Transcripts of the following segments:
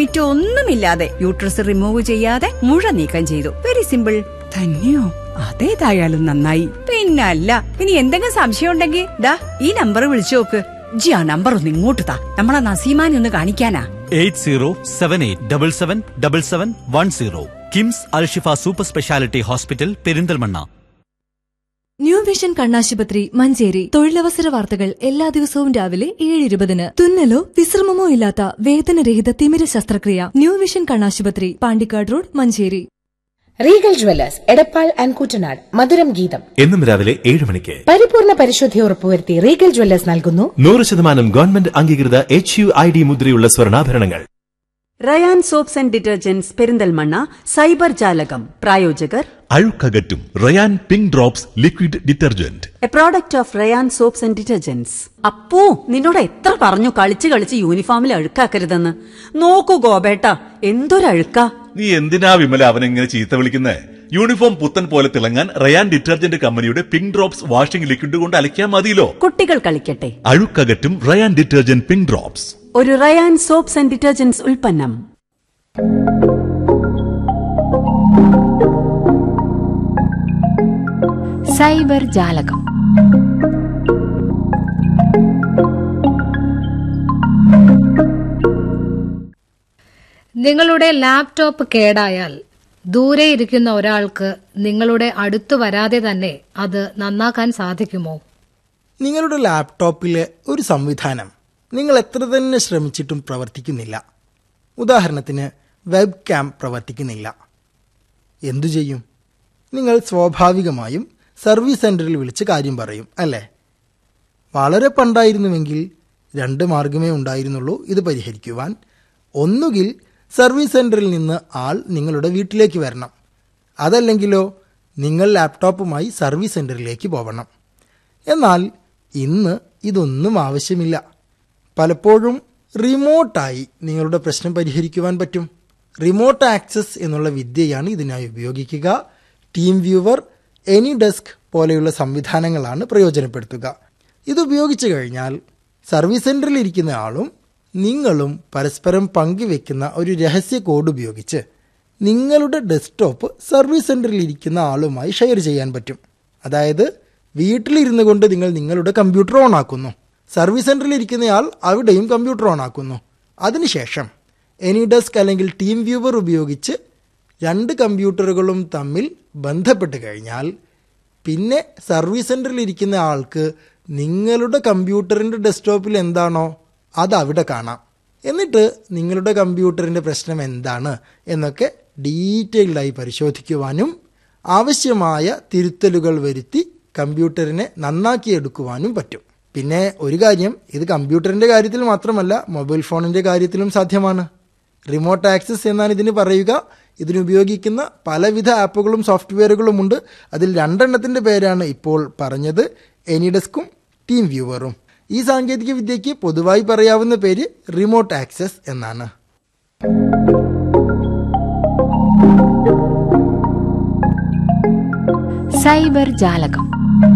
admit ഒന്നുമില്ലാതെ uterus remove ചെയ്യാതെ മുഴ നീക്കം ചെയ്തു വെരി സിമ്പിൾ തന്നെയോ അതേതായാലും നന്നായി പിന്നല്ല ഇനി എന്തെങ്കിലും സംശയം ഉണ്ടെങ്കിൽ ദാ ഈ നമ്പർ വിളിച്ചു നോക്ക് ജി ആ നമ്പർ ഒന്ന് ഇങ്ങോട്ട് താ നമ്മളെ നസീമാനെ ഒന്ന് കാണിക്കാനാ eight zero seven eight double seven double seven one zero KIMS Alshifa super speciality hospital Perinthalmanna New Vision കണ്ണാശുപത്രി മഞ്ചേരി തൊഴിലവസര വാർത്തകൾ എല്ലാ ദിവസവും രാവിലെ ഏഴ് ഇരുപതിന് തുന്നലോ വിശ്രമമോ ഇല്ലാത്ത വേദനരഹിത തിമിര ശസ്ത്രക്രിയ ന്യൂ വിഷൻ കണ്ണാശുപത്രി Pandikkad road Manjeri Regal Jewellers Edappal and Kuttanad മധുരം ഗീതം എന്നും രാവിലെ ഏഴ് മണിക്ക് പരിപൂർണ പരിശുദ്ധി ഉറപ്പുവരുത്തി റീഗൽ ജ്വല്ലേഴ്സ് നൽകുന്നു നൂറ് ശതമാനം ഗവൺമെന്റ് അംഗീകൃത എച്ച് യു ഐ ഡി മുദ്രയുള്ള സ്വർണ്ണാഭരണങ്ങൾ Rayan soaps and detergents Perinthalmanna cyber ജാലകം പ്രായോജകർ അഴുക്കകറ്റും Rayan pink drops liquid detergent a product of Rayan soaps and detergents അപ്പൂ നിന്നോട് എത്ര പറഞ്ഞു കളിച്ച് കളിച്ച് യൂണിഫോമിൽ അഴുക്കാക്കരുതെന്ന് നോക്കൂ ഗോപേട്ട എന്തൊരഴുക്കാ നീ എന്തിനാ വിമല അവനെങ്ങനെ ചീത്ത വിളിക്കുന്നേ യൂണിഫോം പുത്തൻ പോലെ തിളങ്ങാൻ റയാൻ ഡിറ്റർജന്റ് കമ്പനിയുടെ പിങ്ക് ഡ്രോപ്സ് വാഷിംഗ് ലിക്വിഡ് കൊണ്ട് അലക്കിയാൽ മതിയല്ലോ കുട്ടികൾ കളിക്കട്ടെ അഴുക്കകറ്റും റയാൻ ഡിറ്റർജന്റ് പിങ്ക് ഡ്രോപ്സ് ഒരു റയാൻ സോപ്സ് ആൻഡ് ഡിറ്റർജന്റ്സ് ഉൽപ്പന്നം സൈബർ ജാലകം നിങ്ങളുടെ ലാപ്ടോപ്പ് കേടായാൽ ദൂരെ ഇരിക്കുന്ന ഒരാൾക്ക് നിങ്ങളുടെ അടുത്തു വരാതെ തന്നെ അത് നന്നാക്കാൻ സാധിക്കുമോ നിങ്ങളുടെ ലാപ്ടോപ്പിലെ ഒരു സംവിധാനം നിങ്ങൾ എത്ര തന്നെ ശ്രമിച്ചിട്ടും പ്രവർത്തിക്കുന്നില്ല ഉദാഹരണത്തിന് വെബ് ക്യാം പ്രവർത്തിക്കുന്നില്ല എന്തു ചെയ്യും നിങ്ങൾ സ്വാഭാവികമായും സർവീസ് സെന്ററിൽ വിളിച്ച് കാര്യം പറയും അല്ലേ വളരെ പണ്ടായിരുന്നുവെങ്കിൽ രണ്ട് മാർഗമേ ഉണ്ടായിരുന്നുള്ളൂ ഇത് പരിഹരിക്കുവാൻ ഒന്നുകിൽ സർവീസ് സെന്ററിൽ നിന്ന് ആൾ നിങ്ങളുടെ വീട്ടിലേക്ക് വരണം അതല്ലെങ്കിലോ നിങ്ങൾ ലാപ്ടോപ്പുമായി സർവീസ് സെന്ററിലേക്ക് പോകണം എന്നാൽ ഇന്ന് ഇതൊന്നും ആവശ്യമില്ല പലപ്പോഴും റിമോട്ടായി നിങ്ങളുടെ പ്രശ്നം പരിഹരിക്കുവാൻ പറ്റും റിമോട്ട് ആക്സസ് എന്നുള്ള വിദ്യയാണ് ഇതിനായി ഉപയോഗിക്കുക ടീം വ്യൂവർ എനി ഡെസ്ക് പോലെയുള്ള സംവിധാനങ്ങളാണ് പ്രയോജനപ്പെടുത്തുക ഇത് ഉപയോഗിച്ചു കഴിഞ്ഞാൽ സർവീസ് സെന്ററിൽ ഇരിക്കുന്ന ആളും നിങ്ങളും പരസ്പരം പങ്കുവെക്കുന്ന ഒരു രഹസ്യ കോഡ് ഉപയോഗിച്ച് നിങ്ങളുടെ ഡെസ്ക്ടോപ്പ് സർവീസ് സെന്ററിൽ ഇരിക്കുന്ന ആളുമായി ഷെയർ ചെയ്യാൻ പറ്റും അതായത് വീട്ടിലിരുന്നു കൊണ്ട് നിങ്ങൾ നിങ്ങളുടെ കമ്പ്യൂട്ടർ ഓൺ ആക്കുന്നു സർവീസ് സെന്ററിൽ ഇരിക്കുന്നയാൾ അവിടെയും കമ്പ്യൂട്ടർ ഓൺ ആക്കുന്നു അതിനുശേഷം എനി ഡെസ്ക് അല്ലെങ്കിൽ ടീം വ്യൂവർ ഉപയോഗിച്ച് രണ്ട് കമ്പ്യൂട്ടറുകളും തമ്മിൽ ബന്ധപ്പെട്ട് കഴിഞ്ഞാൽ പിന്നെ സർവീസ് സെന്ററിൽ ഇരിക്കുന്ന ആൾക്ക് നിങ്ങളുടെ കമ്പ്യൂട്ടറിൻ്റെ ഡെസ്ക്ടോപ്പിൽ എന്താണോ അത് അവിടെ കാണാം എന്നിട്ട് നിങ്ങളുടെ കമ്പ്യൂട്ടറിൻ്റെ പ്രശ്നം എന്താണ് എന്നൊക്കെ ഡീറ്റെയിൽഡായി പരിശോധിക്കുവാനും ആവശ്യമായ തിരുത്തലുകൾ വരുത്തി കമ്പ്യൂട്ടറിനെ നന്നാക്കിയെടുക്കുവാനും പറ്റും പിന്നെ ഒരു കാര്യം ഇത് കമ്പ്യൂട്ടറിൻ്റെ കാര്യത്തിൽ മാത്രമല്ല മൊബൈൽ ഫോണിൻ്റെ കാര്യത്തിലും സാധ്യമാണ് റിമോട്ട് ആക്സസ് എന്നാണ് ഇതിന് പറയുക ഇതിനുപയോഗിക്കുന്ന പലവിധ ആപ്പുകളും സോഫ്റ്റ്വെയറുകളും ഉണ്ട് അതിൽ രണ്ടെണ്ണത്തിൻ്റെ പേരാണ് ഇപ്പോൾ പറഞ്ഞത് എനിഡെസ്കും ടീം വ്യൂവറും ഈ സാങ്കേതിക വിദ്യയ്ക്ക് പൊതുവായി പറയാവുന്ന പേര് റിമോട്ട് ആക്സസ് എന്നാണ് സൈബർ ജാലകം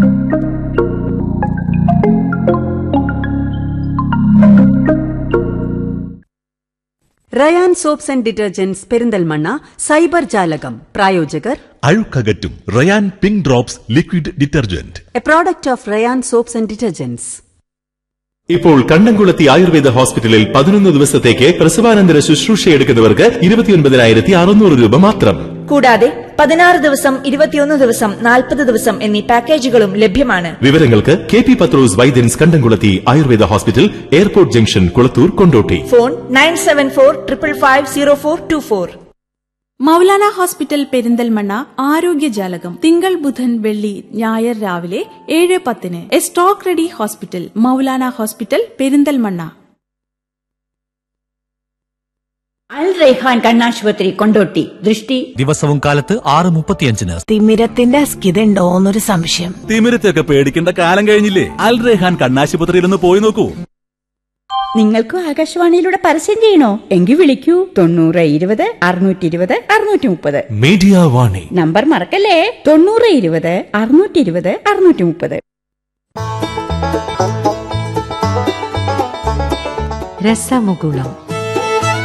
Rayan soaps and detergents Perinthalmanna cyber ജാലകം പ്രായോജകർ അഴുക്കകറ്റും Rayan pink drops liquid detergent a product of Rayan soaps and detergents ഇപ്പോൾ കണ്ണംകുളത്തി ആയുർവേദ ഹോസ്പിറ്റലിൽ പതിനൊന്ന് ദിവസത്തേക്ക് പ്രസവാനന്തര ശുശ്രൂഷ എടുക്കുന്നവർക്ക് ഇരുപത്തിയൊൻപതിനായിരത്തി അറുന്നൂറ് രൂപ മാത്രം കൂടാതെ പതിനാറ് ദിവസം ഇരുപത്തിയൊന്ന് ദിവസം നാൽപ്പത് ദിവസം എന്നീ പാക്കേജുകളും ലഭ്യമാണ് വിവരങ്ങൾക്ക് K P Pathros Vaidyans Kandamkulathi Ayurveda hospital airport junction Kulathur Kondotty phone nine seven four triple five zero four two four Maulana hospital Perinthalmanna ആരോഗ്യജാലകം തിങ്കൾ ബുധൻ വെള്ളി ഞായർ രാവിലെ ഏഴ് പത്തിന് a stock ready hospital Maulana hospital Perinthalmanna Al Raihan കണ്ണാശുപത്രി കൊണ്ടോട്ടി ദൃഷ്ടി ദിവസവും കാലത്ത് ആറ് മുപ്പത്തിയഞ്ചിന് തിമിരത്തിന്റെ അസ്കിതയുണ്ടോ എന്നൊരു സംശയം തിമിരത്തൊക്കെ പേടിക്കേണ്ട കാലം കഴിഞ്ഞില്ലേ അൽ റെഹാൻ കണ്ണാശുപത്രിയിൽ ഒന്ന് പോയി നോക്കൂ നിങ്ങൾക്കും ആകാശവാണിയിലൂടെ പരസ്യം ചെയ്യണോ എങ്കിൽ വിളിക്കൂ തൊണ്ണൂറ് ഇരുപത് അറുന്നൂറ്റി ഇരുപത് അറുന്നൂറ്റി മുപ്പത് മീഡിയ വാണി നമ്പർ മറക്കല്ലേ തൊണ്ണൂറ് ഇരുപത് അറുന്നൂറ്റി ഇരുപത് അറുന്നൂറ്റി മുപ്പത് രസമുകുളം